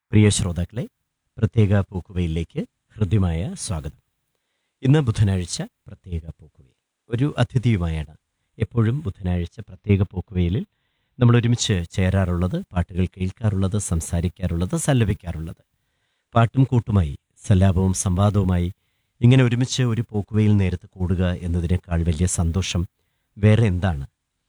പ്രിയ ശ്രോതാക്കളെ പ്രത്യേക പൂക്കുവയിലേക്ക് ഹൃദ്യമായ സ്വാഗതം ഇന്ന് ബുധനാഴ്ച പ്രത്യേക പൂക്കുവയിൽ ഒരു അതിഥിയുമായാണ് എപ്പോഴും ബുധനാഴ്ച പ്രത്യേക പൂക്കുവയിലിൽ നമ്മൾ ഒരുമിച്ച് ചേരാറുള്ളത് പാട്ടുകൾ കേൾക്കാറുള്ളത് സംസാരിക്കാറുള്ളത് സല്ലപിക്കാറുള്ളത് പാട്ടും കൂട്ടുമായി സല്ലാപവും സംവാദവുമായി ഇങ്ങനെ ഒരുമിച്ച് ഒരു പോക്കുവയിൽ നേരത്ത് കൂടുക എന്നതിനേക്കാൾ വലിയ സന്തോഷം വേറെ എന്താണ്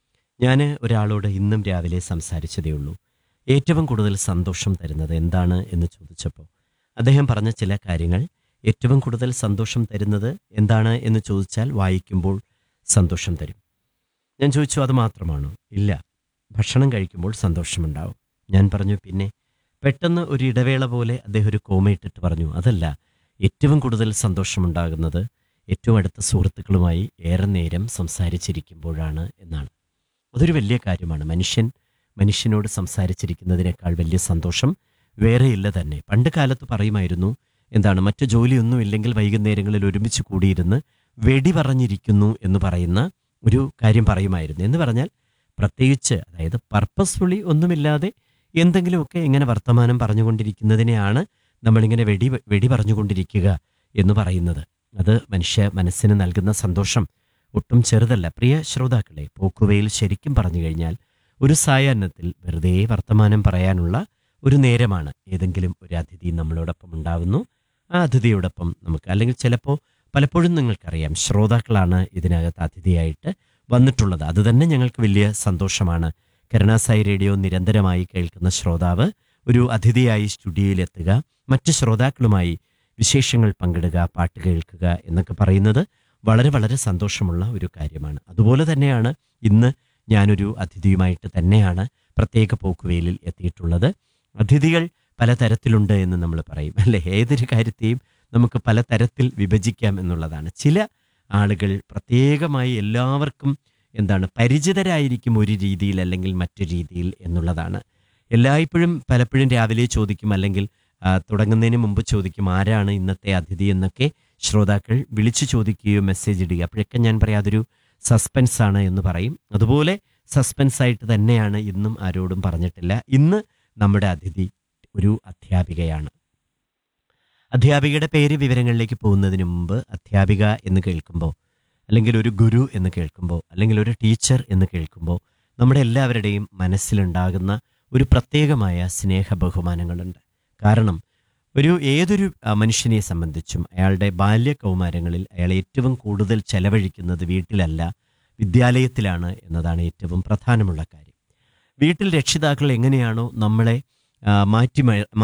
ഞാൻ ഒരാളോട് ഇന്നും രാവിലെ സംസാരിച്ചതേ ഉള്ളൂ ഏറ്റവും കൂടുതൽ സന്തോഷം തരുന്നത് എന്താണ് എന്ന് ചോദിച്ചപ്പോൾ അദ്ദേഹം പറഞ്ഞ ചില കാര്യങ്ങൾ ഏറ്റവും കൂടുതൽ സന്തോഷം തരുന്നത് എന്താണ് എന്ന് ചോദിച്ചാൽ വായിക്കുമ്പോൾ സന്തോഷം തരും ഞാൻ ചോദിച്ചു അത് മാത്രമാണോ ഇല്ല ഭക്ഷണം കഴിക്കുമ്പോൾ സന്തോഷമുണ്ടാവും ഞാൻ പറഞ്ഞു പിന്നെ പെട്ടെന്ന് ഒരു ഇടവേള പോലെ അദ്ദേഹം ഒരു കോമയിട്ടിട്ട് പറഞ്ഞു അതല്ല ഏറ്റവും കൂടുതൽ സന്തോഷമുണ്ടാകുന്നത് ഏറ്റവും അടുത്ത സുഹൃത്തുക്കളുമായി ഏറെ നേരം സംസാരിച്ചിരിക്കുമ്പോഴാണ് എന്നാണ് അതൊരു വലിയ കാര്യമാണ് മനുഷ്യൻ മനുഷ്യനോട് സംസാരിച്ചിരിക്കുന്നതിനേക്കാൾ വലിയ സന്തോഷം വേറെയില്ല തന്നെ പണ്ട് കാലത്ത് പറയുമായിരുന്നു എന്താണ് മറ്റു ജോലിയൊന്നും ഇല്ലെങ്കിൽ വൈകുന്നേരങ്ങളിൽ ഒരുമിച്ച് കൂടിയിരുന്ന് വെടി പറഞ്ഞിരിക്കുന്നു എന്ന് പറയുന്ന ഒരു കാര്യം പറയുമായിരുന്നു എന്ന് പറഞ്ഞാൽ പ്രത്യേകിച്ച് അതായത് പർപ്പസ്ഫുള്ളി ഒന്നുമില്ലാതെ എന്തെങ്കിലുമൊക്കെ ഇങ്ങനെ വർത്തമാനം പറഞ്ഞുകൊണ്ടിരിക്കുന്നതിനെയാണ് നമ്മളിങ്ങനെ വെടി വെടി പറഞ്ഞുകൊണ്ടിരിക്കുക എന്ന് പറയുന്നത് അത് മനുഷ്യ മനസ്സിന് നൽകുന്ന സന്തോഷം ഒട്ടും ചെറുതല്ല പ്രിയ ശ്രോതാക്കളെ പോക്കുവയിൽ ശരിക്കും പറഞ്ഞു കഴിഞ്ഞാൽ ഒരു സായാഹ്നത്തിൽ വെറുതെ വർത്തമാനം പറയാനുള്ള ഒരു നേരമാണ് ഏതെങ്കിലും ഒരു അതിഥി നമ്മളോടൊപ്പം ഉണ്ടാവുന്നു ആ അതിഥിയോടൊപ്പം നമുക്ക് അല്ലെങ്കിൽ ചിലപ്പോൾ പലപ്പോഴും നിങ്ങൾക്കറിയാം ശ്രോതാക്കളാണ് ഇതിനകത്ത് അതിഥിയായിട്ട് വന്നിട്ടുള്ളത് അത് തന്നെ ഞങ്ങൾക്ക് വലിയ സന്തോഷമാണ് കരുണാസായി റേഡിയോ നിരന്തരമായി കേൾക്കുന്ന ശ്രോതാവ് ഒരു അതിഥിയായി സ്റ്റുഡിയോയിലെത്തുക മറ്റ് ശ്രോതാക്കളുമായി വിശേഷങ്ങൾ പങ്കിടുക പാട്ട് കേൾക്കുക എന്നൊക്കെ പറയുന്നത് വളരെ വളരെ സന്തോഷമുള്ള ഒരു കാര്യമാണ് അതുപോലെ തന്നെയാണ് ഇന്ന് ഞാനൊരു അതിഥിയുമായിട്ട് തന്നെയാണ് പ്രത്യേക പോക്കുവെയിലിൽ എത്തിയിട്ടുള്ളത് അതിഥികൾ പലതരത്തിലുണ്ട് എന്ന് നമ്മൾ പറയും അല്ലേ ഏതൊരു കാര്യത്തെയും നമുക്ക് പലതരത്തിൽ വിഭജിക്കാം എന്നുള്ളതാണ് ചില ആളുകൾ പ്രത്യേകമായി എല്ലാവർക്കും എന്താണ് പരിചിതരായിരിക്കും ഒരു രീതിയിൽ അല്ലെങ്കിൽ മറ്റു രീതിയിൽ എന്നുള്ളതാണ് എല്ലായ്പ്പോഴും പലപ്പോഴും രാവിലെ ചോദിക്കും അല്ലെങ്കിൽ ആ, തുടങ്ങുന്നതിന് മുമ്പ് ചോദിക്കും ആരാണ് ഇന്നത്തെ അതിഥി എന്നൊക്കെ ശ്രോതാക്കൾ വിളിച്ചു ചോദിക്കുകയോ മെസ്സേജ് ഇടുക അപ്പോഴൊക്കെ ഞാൻ പറയാം അതൊരു സസ്പെൻസ് ആണ് എന്ന് പറയും അതുപോലെ സസ്പെൻസ് ആയിട്ട് തന്നെയാണ് ഇന്നും ആരോടും പറഞ്ഞിട്ടില്ല ഇന്ന് നമ്മുടെ അതിഥി ഒരു അധ്യാപികയാണ് അധ്യാപികയുടെ പേര് വിവരങ്ങളിലേക്ക് പോകുന്നതിന് മുമ്പ് അധ്യാപിക എന്ന് കേൾക്കുമ്പോൾ അല്ലെങ്കിൽ ഒരു ഗുരു എന്ന് കേൾക്കുമ്പോൾ അല്ലെങ്കിൽ ഒരു ടീച്ചർ എന്ന് കേൾക്കുമ്പോൾ നമ്മുടെ എല്ലാവരുടെയും മനസ്സിലുണ്ടാകുന്ന ഒരു പ്രത്യേകമായ സ്നേഹ ബഹുമാനങ്ങളുണ്ട് കാരണം ഒരു ഏതൊരു ആ, മനുഷ്യനെ സംബന്ധിച്ചും അയാളുടെ ബാല്യ കൗമാരങ്ങളിൽ അയാൾ ഏറ്റവും കൂടുതൽ ചെലവഴിക്കുന്നത് വീട്ടിലല്ല വിദ്യാലയത്തിലാണ് എന്നതാണ് ഏറ്റവും പ്രധാനമുള്ള കാര്യം വീട്ടിൽ രക്ഷിതാക്കൾ എങ്ങനെയാണോ നമ്മളെ ആ, മാറ്റി